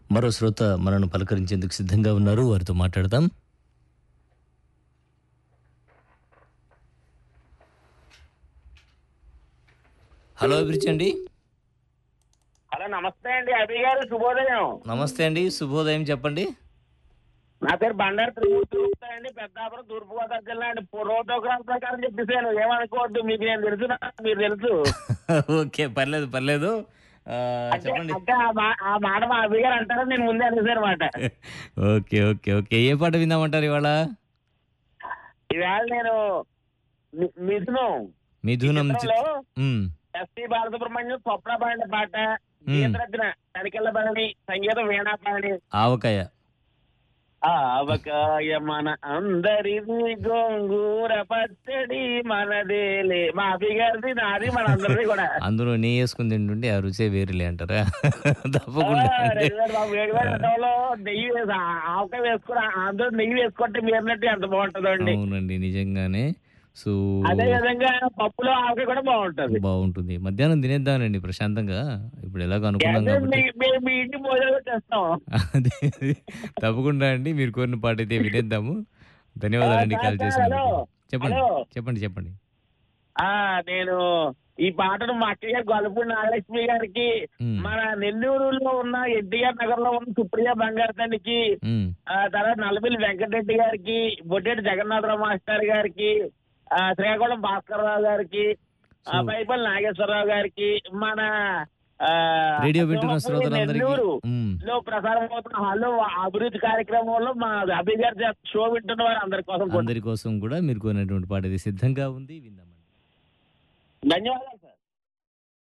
మరో శ్రోత మనను పలకరించేందుకు సిద్ధంగా ఉన్నారు వారితో మాట్లాడదాం హలో అభిరుచి అండి హలో నమస్తే అండి అభి గారు శుభోదయం నమస్తే అండి శుభోదయం చెప్పండి నా పేరు బండారు త్రిమూర్తి గుప్తా అండి పెద్దాపురం తూర్పుగోదావరి జిల్లా అండి ప్రోటోకాల్ ప్రకారం చెప్పేసాను ఏమనుకోవద్దు మీకు నేను తెలుసు నాకు మీరు తెలుసు ఓకే పర్లేదు పర్లేదు ఆ, అంటే చెప్పండి అంటే ఆ మా- ఆ మాట మా అభి గారు అంటారో నేను ముందే అనేసాను అనమాట ఓకే ఓకే ఓకే ఏ పాట విందామంటారు ఇవాళ ఈవేళ నేను మి- మిథునం మిథునం చి- చిత్రంలో మ్, ఎస్పి బాలసుబ్రహ్మణ్యం స్వప్న పాడిన పాట మ్. గీతరత్న తనికెళ్ళ పని సంగీతం వీణా పాడి ఆవకాయ ఆవకాయ మన అందరిది గోంగూర పచ్చడి మనదేలే మా అభి గారిది నాది మన అందరిది కూడా అందులో నెయ్యి వేసుకుని తింటుంటే ఆ రుచే వేరులే అంటారా తప్పకుండా ఆ, అండి. రెగ్యులర్ బాబు వేడి వేడి అన్నంలో నెయ్యి వేసి ఆ- ఆవకాయ వేసుకుని అందులో నెయ్యి వేసుకుంటే మీరినట్టు ఎంత బాగుంటుందో అండి అవునండి నిజంగానే సో అదే విధంగా పప్పులో ఆవకాయ కూడా బాగుంటది బాగుంటుంది మధ్యాహ్నం తినేద్దామండి ప్రశాంతంగా ఇప్పుడు ఎలాగో అనుకున్నాం అదే కాబట్టి మీ- మేము మీ ఇంటి భోజనం చేస్తాం అదే తప్పకుండా అండి మీరు కోరిన పాట అయితే వినేద్దాము ధన్యవాదాలండి ఆ, కాల్ సార్, చేసినందుకు హలో. చెప్పండి హలో. చెప్పండి చెప్పండి ఆ నేను ఈ పాటను మా అక్కయ్య గొల్లపూడి నాగలక్ష్మి గారికి మ్, మన నెల్లూరులో ఉన్న ఎన్టీఆర్ నగర్ లో ఉన్న సుప్రియ బంగారు తల్లికి మ్, ఆ తర్వాత నల్లబెల్లి వెంకటరెడ్డి గారికి బొడ్డెట్టి జగన్నాథరావు మాస్టర్ గారికి ఆ శ్రీకాకుళం భాస్కర్ రావు గారికి ఆ సో- పైపల్లి నాగేశ్వరరావు గారికి మన ఆ, రేడియో వింటున్న సింహపురి శ్రోతలందరికీ నెల్లూరు మ్, లో ప్రసారం అవుతున్న హాల్లో అభివృద్ధి కార్యక్రమంలో మా అభి గారి చేత షో వింటున్న వారు అందరి కోసం కూడా. అందరి కోసం కూడా మీరు కోరినటువంటి పాట ఇది సిద్ధంగా ఉంది విందామండి ధన్యవాదాలు సార్